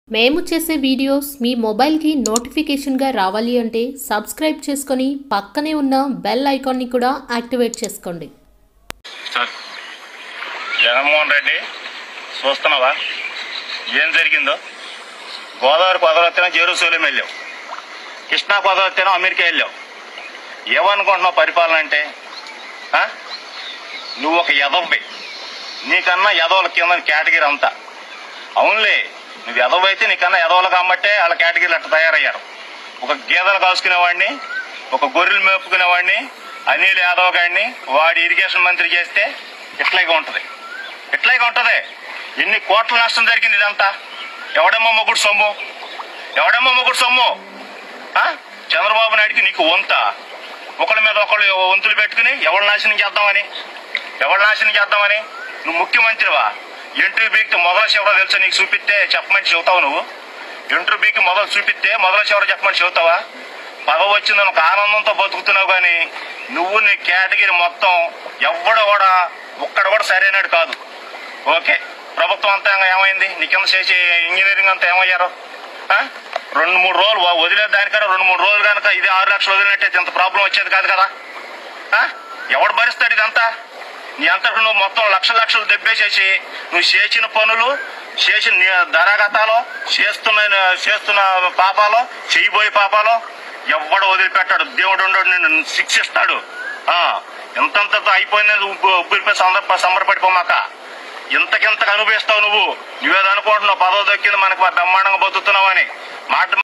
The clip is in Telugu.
మేము చేసే వీడియోస్ మీ మొబైల్కి నోటిఫికేషన్గా రావాలి అంటే సబ్స్క్రైబ్ చేసుకొని పక్కనే ఉన్న బెల్ ఐకాన్ని కూడా యాక్టివేట్ చేసుకోండి సార్ జగన్మోహన్ రెడ్డి చూస్తున్నావా ఏం జరిగిందో గోదావరి కొదవెత్తేనో జెరూసలేం వెళ్ళావు కృష్ణా కొదవెత్తేనో అమెరికా వెళ్ళావు ఏమనుకుంటున్నావు పరిపాలన అంటే ఆ? నువ్వు ఒక యదవ్వి నీకన్నా యదవుల కింద కేటగిరీ అంతా అవునులే నువ్వు యదవ్ అయితే నీకన్నా యదవులు కాబట్టే వాళ్ళ కేటగిరీలు అట్లా తయారయ్యారు ఒక గేదెలు కాసుకునేవాడిని ఒక గొర్రెలు మేపుకునేవాడిని అనిల్ యాదవ్ గాడిని వాడి ఇరిగేషన్ మంత్రి చేస్తే ఇట్లాగే ఉంటది ఇట్లాగే ఉంటది ఎన్ని కోట్ల నష్టం జరిగింది ఇదంతా ఎవడమ్మో మొగుడు సొమ్ము ఎవడమ్మో మొగుడు సొమ్ము ఆ? చంద్రబాబు నాయుడికి నీకు వంత ఒకళ్ళ మీద ఒకళ్ళు వంతులు పెట్టుకుని ఎవరు నాశనం చేద్దామని ఎవరు నాశనం చేద్దామని నువ్వు ముఖ్యమంత్రివా ఎంట్రీ బీక్ మొదల చివర తెలుసా నీకు చూపిస్తే చెప్పమని చెబుతావు నువ్వు ఎంట్రీ బీక్ మొదలు చూపిస్తే మొదల చివర చెప్పమని చెబుతావా పదవి వచ్చిందని ఒక ఆనందంతో బతుకుతున్నావు కానీ నువ్వు నీ కేటగిరీ మొత్తం ఎవ్వడు కూడా ఒక్కడ కూడా సరైనడు కాదు ఓకే ప్రభుత్వం అంతా ఇంకా ఏమైంది నీ కింద చేసే ఇంజనీరింగ్ అంతా ఏమయ్యారు ఆ? రెండు మూడు రోజులు వా- వదిలే దానికన్నా రెండు మూడు రోజులు కనుక ఇది ఆరు లక్షలు వదిలినట్టే ఇంత ప్రాబ్లం వచ్చేది కాదు కదా ఆ? ఎవడు భరిస్తాడు ఇదంతా నీ అంతకు నువ్వు మొత్తం లక్ష లక్షలు దెబ్బేసేసి నువ్వు చేసిన పనులు చేసిన నీ ధరాగతాలు చేస్తున్న చేస్తున్న పాపాలు చేయబోయే పాపాలు ఎవడు వదిలిపెట్టాడు దేవుడు ఉండడు నిన్ను శిక్షిస్తాడు ఆ ఎంతంతతో అయిపోయిందని ఉబ్బు ఉబ్బిరిపోయి సంబర సంబరపడిపోమాక ఇంతకింతకు అనుభవిస్తావు నువ్వు నువ్వేదో అనుకుంటున్నావు పదవి దక్కింది మనకు బ్రహ్మాండంగా బతుకుతున్నావని మాట